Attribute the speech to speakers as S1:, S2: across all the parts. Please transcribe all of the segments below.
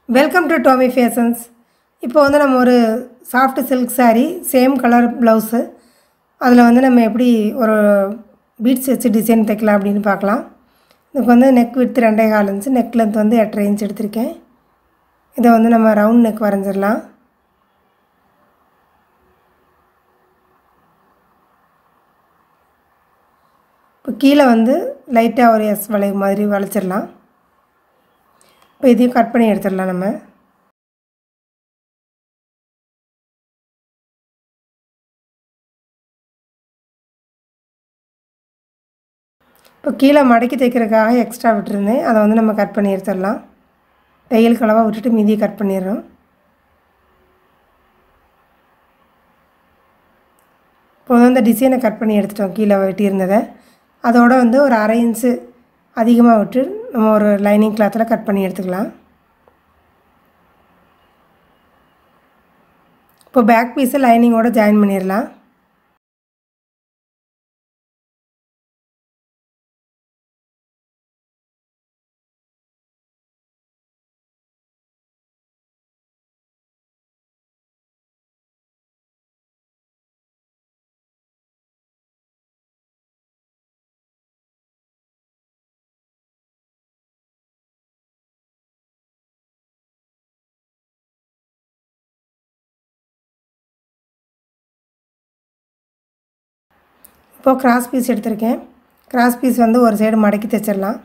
S1: welcome to Tomy fashions இப்போ வந்து நம்ம ஒரு soft silk saree same colour blouse அதில் வந்து நம்ம எப்படி ஒரு பீட்ஸ் வச்சு டிசைன் தைக்கலாம் அப்படின்னு பார்க்கலாம் இதுக்கு வந்து நெக் வித் ரெண்டே கால் இன்ச்சு நெக் லென்த் வந்து எட்டரை இன்ச் எடுத்திருக்கேன் இதை வந்து நம்ம ரவுண்ட் நெக் வரைஞ்சிடலாம் இப்போ கீழே வந்து லைட்டாக ஒரு எஸ் வளைவு மாதிரி வளைச்சிடலாம் இப்போ இதையும் கட் பண்ணி எடுத்துடலாம் நம்ம இப்போ கீழே மடக்கி தைக்கிறதுக்காக எக்ஸ்ட்ரா விட்டுருந்தேன் அதை வந்து நம்ம கட் பண்ணி எடுத்துடலாம் தையல் கலவாக விட்டுட்டு மீதியை கட் பண்ணிடுறோம் இப்போ வந்து அந்த டிசைனை கட் பண்ணி எடுத்துட்டோம் கீழே வெட்டியிருந்ததை அதோட வந்து ஒரு அரை இன்ச்சு அதிகமாக விட்டு நம்ம ஒரு லைனிங் கிளாத்தில் கட் பண்ணி எடுத்துக்கலாம் இப்போ பேக் பீஸை லைனிங்கோட ஜாயின் பண்ணிடலாம் இப்போது கிராஸ் பீஸ் எடுத்திருக்கேன் கிராஸ் பீஸ் வந்து ஒரு சைடு மடக்கி தைச்சிடலாம்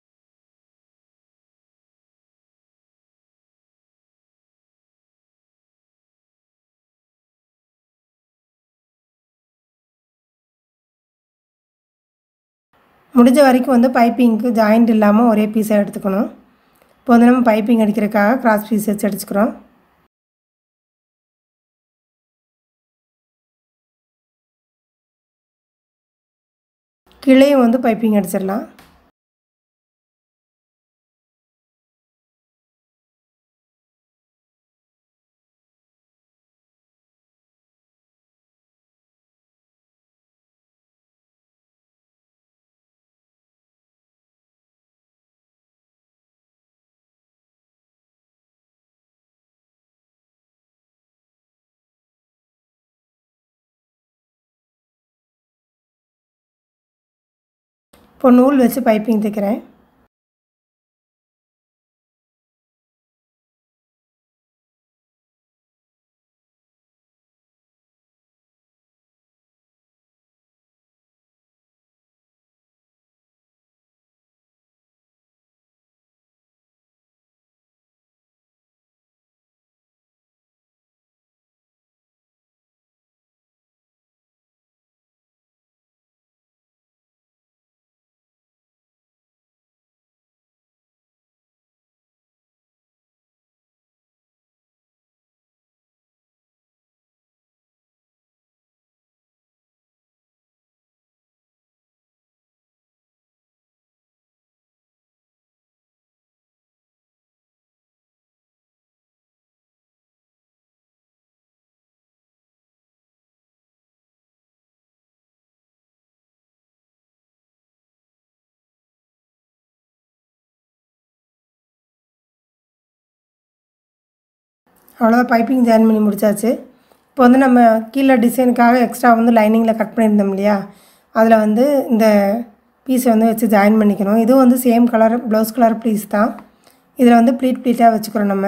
S1: முடிஞ்ச வரைக்கும் வந்து பைப்பிங்க்கு ஜாயிண்ட் இல்லாமல் ஒரே பீஸாக எடுத்துக்கணும் இப்போ வந்து நம்ம பைப்பிங் அடிக்கிறதுக்காக கிராஸ் பீஸ் வச்சு அடிச்சுக்கிறோம் கீழேயும் வந்து பைப்பிங் அடிச்சிடலாம் இப்போ நூல் வச்சு பைப்பிங் தைக்கிறேன் அவ்வளோதான் பைப்பிங் ஜாயின் பண்ணி முடிச்சாச்சு இப்போ வந்து நம்ம கீழே டிசைனுக்காக எக்ஸ்ட்ரா வந்து லைனிங்கில் கட் பண்ணியிருந்தோம் இல்லையா அதில் வந்து இந்த பீஸை வந்து வச்சு ஜாயின் பண்ணிக்கணும் இதுவும் வந்து same colour blouse colour piece தான் இதில் வந்து ப்ளீட் ப்ளீட்டாக வச்சுக்கிறோம் நம்ம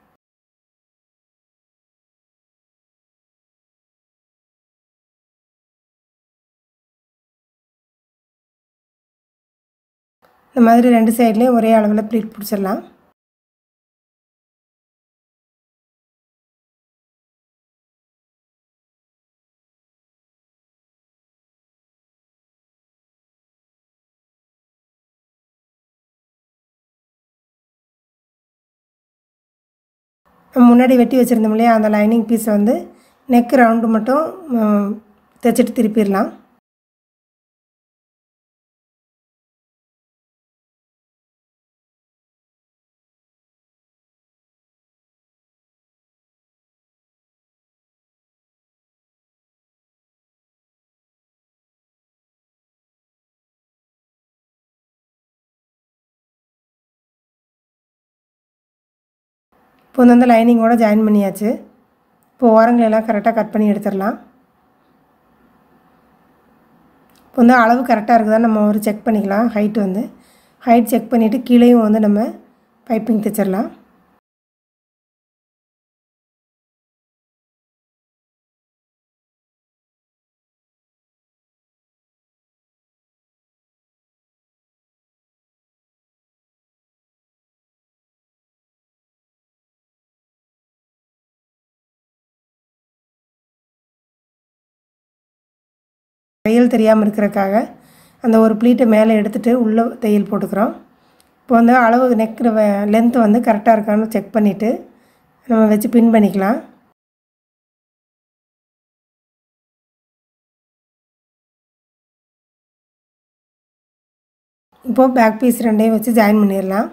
S1: இந்த மாதிரி ரெண்டு சைட்லேயும் ஒரே அளவில் ப்ளீட் பிடிச்சிடலாம் முன்னாடி வெட்டி வச்சுருந்தோம் இல்லையா அந்த லைனிங் பீஸை வந்து நெக் ரவுண்டு மட்டும் தைச்சிட்டு திருப்பிடலாம் இப்போ வந்து அந்த லைனிங்கோட ஜாயின் பண்ணியாச்சு இப்போ ஓரங்களெல்லாம் கரெக்டாக கட் பண்ணி எடுத்துடலாம் இப்போ வந்து அளவு கரெக்டாக இருக்குதா நம்ம ஒரு செக் பண்ணிக்கலாம் ஹைட் வந்து ஹைட் செக் பண்ணிவிட்டு கீழேயும் வந்து நம்ம பைப்பிங் தைச்சிடலாம் தையல் தெரியாமல் இருக்கிறக்காக அந்த ஒரு ப்ளீட்டை மேலே எடுத்துகிட்டு உள்ளே தையல் போட்டுக்கிறோம் இப்போ வந்து அளவு நெக் லென்த்து வந்து கரெக்டாக இருக்கான்னு செக் பண்ணிவிட்டு நம்ம வச்சு பின் பண்ணிக்கலாம் இப்போது பேக் பீஸ் ரெண்டையும் வச்சு ஜாயின் பண்ணிடலாம்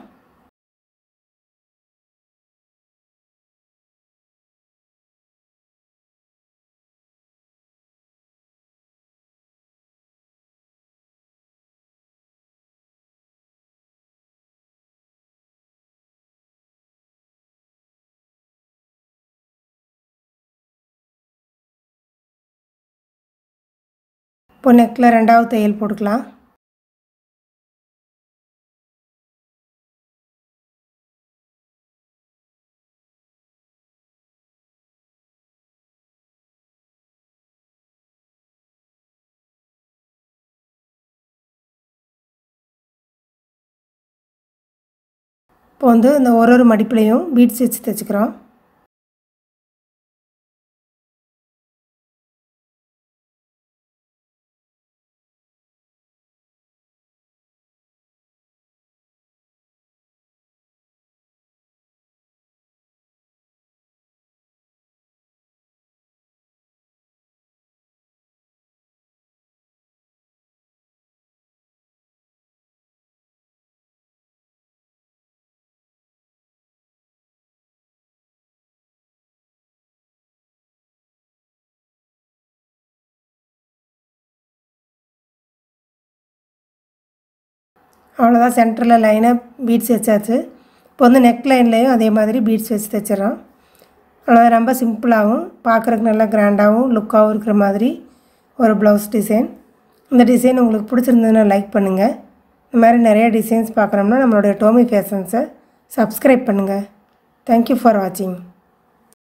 S1: இப்போ நெக்கில் ரெண்டாவது தையல் போட்டுக்கலாம் இப்போ வந்து இந்த ஒரு ஒரு மடிப்புலையும் பீட்ஸ் வச்சு தைச்சிக்கிறோம் அவ்வளோதான் சென்டரில் லைனாக பீட்ஸ் வச்சாச்சு இப்போ வந்து நெக் லைன்லேயும் அதே மாதிரி பீட்ஸ் வச்சு தைச்சிடறோம் அவ்வளோதான் ரொம்ப சிம்பிளாகவும் பார்க்குறதுக்கு நல்லா கிராண்டாகவும் லுக்காகவும் இருக்கிற மாதிரி ஒரு ப்ளவுஸ் டிசைன் இந்த டிசைன் உங்களுக்கு பிடிச்சிருந்ததுன்னா லைக் பண்ணுங்கள் இந்த மாதிரி நிறைய டிசைன்ஸ் பார்க்குறோம்னா நம்மளுடைய டோமி ஃபேஷன்ஸை சப்ஸ்கிரைப் பண்ணுங்கள் தேங்க்யூ ஃபார் வாட்சிங்